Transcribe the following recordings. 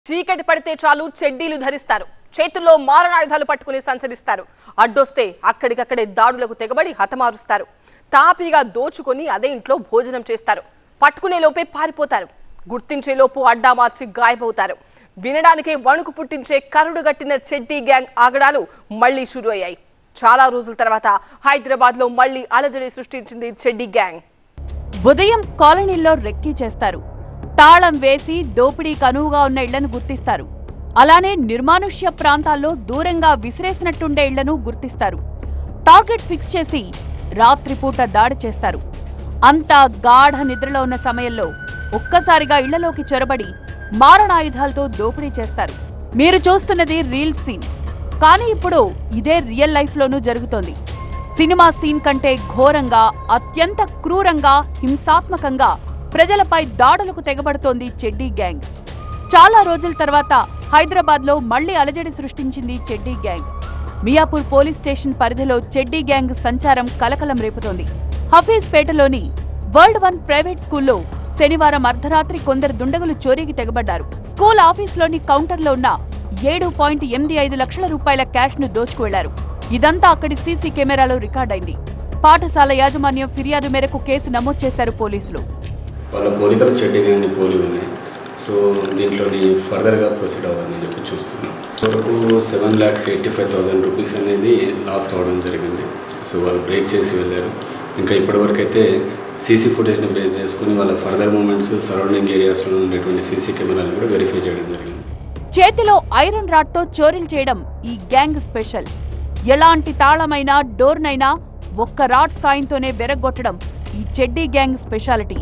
చీకటి పడితే చాలు చెడ్డీలు ధరిస్తారు చేతుల్లో మారణాయుధాలు పట్టుకుని సంచరిస్తారు అడ్డొస్తే అక్కడికక్కడే దాడులకు తెగబడి హతమారుస్తారు తాపీగా దోచుకొని అదే ఇంట్లో భోజనం చేస్తారు పట్టుకునే లోపే పారిపోతారు గుర్తించే లోపు అడ్డా మార్చి గాయపవుతారు వినడానికే వణుకు పుట్టించే కరుడు గట్టిన చెడ్డీ గ్యాంగ్ ఆగడాలు మళ్లీ షురు అయ్యాయి చాలా రోజుల తర్వాత హైదరాబాద్ లో మళ్లీ అలజడి సృష్టించింది చెడ్డీ గ్యాంగ్ ఉదయం కాలనీల్లో రెక్కీ చేస్తారు తాళం వేసి దోపిడీ కనువుగా ఉన్న ఇళ్లను గుర్తిస్తారు అలానే నిర్మానుష్య ప్రాంతాల్లో దూరంగా విసిరేసినట్టుండే ఇళ్లను గుర్తిస్తారు టార్గెట్ ఫిక్స్ చేసి రాత్రిపూట దాడి చేస్తారు అంతా గాఢ నిద్రలో ఉన్న సమయంలో ఒక్కసారిగా ఇళ్లలోకి చొరబడి మారణాయుధాలతో దోపిడీ చేస్తారు మీరు చూస్తున్నది రీల్ సీన్ కానీ ఇప్పుడు ఇదే రియల్ లైఫ్లోనూ జరుగుతోంది సినిమా సీన్ కంటే ఘోరంగా అత్యంత క్రూరంగా హింసాత్మకంగా ప్రజలపై దాడులకు తెగబడుతోంది చెడ్డీ గ్యాంగ్ చాలా రోజుల తర్వాత హైదరాబాద్ లో మళ్లీ అలజడి సృష్టించింది చెడ్డీ గ్యాంగ్ మియాపూర్ పోలీస్ స్టేషన్ పరిధిలో చెడ్డీ గ్యాంగ్ సంచారం కలకలం రేపుతోంది హఫీజ్పేటలోని వరల్డ్ వన్ ప్రైవేట్ స్కూల్లో శనివారం అర్ధరాత్రి కొందరు దుండగులు చోరీకి తెగబడ్డారు స్కూల్ ఆఫీస్లోని కౌంటర్లో ఉన్న ఏడు పాయింట్ ఎనిమిది ఐదు లక్షల రూపాయల క్యాష్ ను దోచుకువెళ్లారు ఇదంతా అక్కడి సీసీ కెమెరాలో రికార్డైంది పాఠశాల యాజమాన్యం ఫిర్యాదు మేరకు కేసు నమోదు చేశారు పోలీసులు వాళ్ళ పోలికలు చెడ్డి గ్యాంగ్ని పోలి ఉన్నాయి సో దీంట్లోని ఫర్దర్గా ప్రొసీడ్ అవ్వాలని చెప్పి చూస్తున్నాం వరకు seven lakhs eighty five thousand rupees అనేది లాస్ అవ్వడం జరిగింది సో వాళ్ళు బ్రేక్ చేసి వెళ్ళారు ఇంకా ఇప్పటివరకు అయితే సీసీ ఫుటేజ్ని బేస్ చేసుకుని వాళ్ళ ఫర్దర్ మూమెంట్స్ సరౌండింగ్ ఏరియాస్లో ఉండేటువంటి సీసీ కెమెరాలు కూడా వెరిఫై చేయడం జరిగింది చేతిలో ఐరన్ రాడ్తో చోరీలు చేయడం ఈ గ్యాంగ్ స్పెషల్ ఎలాంటి తాళమైనా డోర్నైనా ఒక్క రాడ్ సాయంతోనే వెరగొట్టడం ఈ చెడ్డీ గ్యాంగ్ స్పెషాలిటీ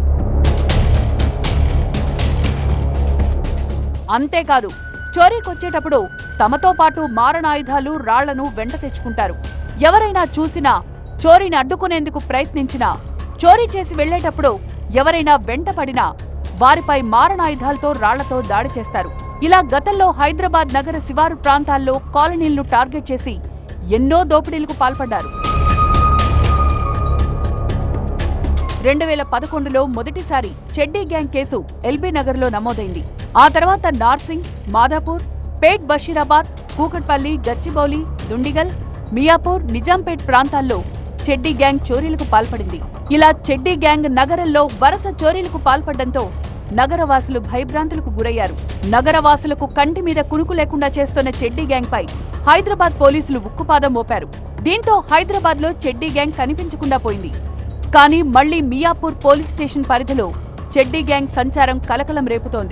అంతేకాదు చోరీకొచ్చేటప్పుడు తమతో పాటు మారణాయుధాలు రాళ్లను వెంట తెచ్చుకుంటారు ఎవరైనా చూసినా చోరీని అడ్డుకునేందుకు ప్రయత్నించినా చోరీ చేసి వెళ్లేటప్పుడు ఎవరైనా వెంట పడినా వారిపై మారణాయుధాలతో రాళ్లతో దాడి చేస్తారు ఇలా గతంలో హైదరాబాద్ నగర శివారు ప్రాంతాల్లో కాలనీలను టార్గెట్ చేసి ఎన్నో దోపిడీలకు పాల్పడ్డారు రెండు వేల పదకొండులో మొదటిసారి చెడ్డీ గ్యాంగ్ కేసు ఎల్బీ నగర్లో నమోదైంది ఆ తర్వాత నార్సింగ్ మాదాపూర్ పేట్ బషీరాబాద్ కూకట్పల్లి గచ్చిబౌలి దుండిగల్ మియాపూర్ నిజాంపేట్ ప్రాంతాల్లో చెడ్డీ గ్యాంగ్ చోరీలకు పాల్పడింది ఇలా చెడ్డీ గ్యాంగ్ నగరంలో వరుస చోరీలకు పాల్పడడంతో నగరవాసులు భయభ్రాంతులకు గురయ్యారు నగరవాసులకు కంటి మీద కునుకు లేకుండా చేస్తున్న చెడ్డీ గ్యాంగ్ పై హైదరాబాద్ పోలీసులు ఉక్కుపాదం మోపారు దీంతో హైదరాబాద్ లో చెడ్డీ గ్యాంగ్ కనిపించకుండా పోయింది కానీ మళ్లీ మియాపూర్ పోలీస్ స్టేషన్ పరిధిలో చెడ్డీ గ్యాంగ్ సంచారం కలకలం రేపుతోంది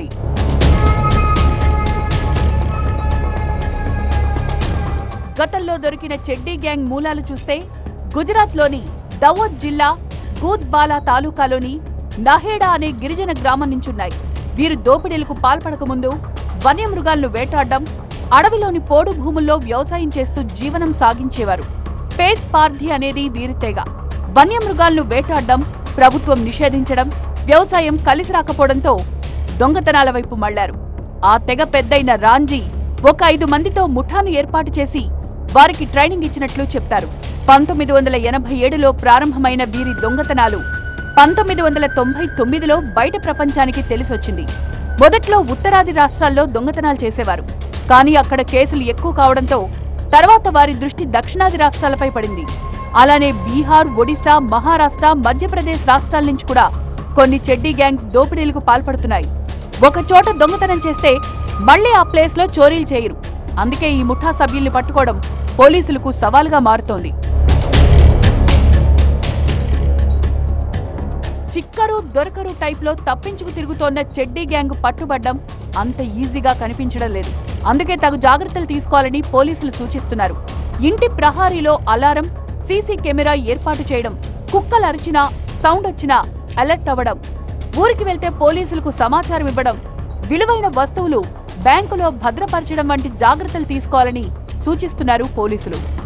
గతంలో దొరికిన చెడ్డీ గ్యాంగ్ మూలాలు చూస్తే గుజరాత్లోని దవోద్ జిల్లా గూద్బాలా తాలూకాలోని నహేడా అనే గిరిజన గ్రామం నుంచున్నాయి వీరు దోపిడీలకు పాల్పడకముందు వన్యమృగాలను వేటాడడం అడవిలోని పోడు భూముల్లో వ్యవసాయం చేస్తూ జీవనం సాగించేవారు పేస్ పార్థి అనేది వీరి తెగ వన్యమృగాలను వేటాడడం ప్రభుత్వం నిషేధించడం వ్యవసాయం కలిసి రాకపోవడంతో దొంగతనాల వైపు మళ్లారు ఆ తెగ పెద్దయిన రాంజీ ఒక ఐదు మందితో ముఠాను ఏర్పాటు చేసి వారికి ట్రైనింగ్ ఇచ్చినట్లు చెప్తారు పంతొమ్మిది వందల ఎనభై ఏడులో ప్రారంభమైన వీరి దొంగతనాలు పంతొమ్మిది వందల తొంభై తొమ్మిదిలో బయట ప్రపంచానికి తెలిసొచ్చింది మొదట్లో ఉత్తరాది రాష్ట్రాల్లో దొంగతనాలు చేసేవారు కానీ అక్కడ కేసులు ఎక్కువ కావడంతో తర్వాత వారి దృష్టి దక్షిణాది రాష్ట్రాలపై పడింది అలానే బీహార్ ఒడిశా మహారాష్ట్ర మధ్యప్రదేశ్ రాష్ట్రాల నుంచి కూడా కొన్ని చెడ్డీ గ్యాంగ్స్ దోపిడీలకు పాల్పడుతున్నాయి ఒక చోట దొంగతనం చేస్తే మళ్ళీ ఆ ప్లేస్ లో చోరీలు చేయరు అందుకే ఈ ముఠా సభ్యుల్ని పట్టుకోవడం పోలీసులకు సవాలుగా మారుతోంది చిక్కరు దొరకరు టైప్లో తప్పించుకు తిరుగుతోన్న చెడ్డీ గ్యాంగ్ పట్టుబడ్డం అంత ఈజీగా కనిపించడం లేదు అందుకే తగు జాగ్రత్తలు తీసుకోవాలని పోలీసులు సూచిస్తున్నారు ఇంటి ప్రహారీలో అలారం సీసీ కెమెరా ఏర్పాటు చేయడం కుక్కలు అరిచినా సౌండ్ వచ్చినా అలర్ట్ అవ్వడం ఊరికి వెళ్తే పోలీసులకు సమాచారం ఇవ్వడం విలువైన వస్తువులు బ్యాంకులో భద్రపరచడం వంటి జాగ్రత్తలు తీసుకోవాలని సూచిస్తున్నారు పోలీసులు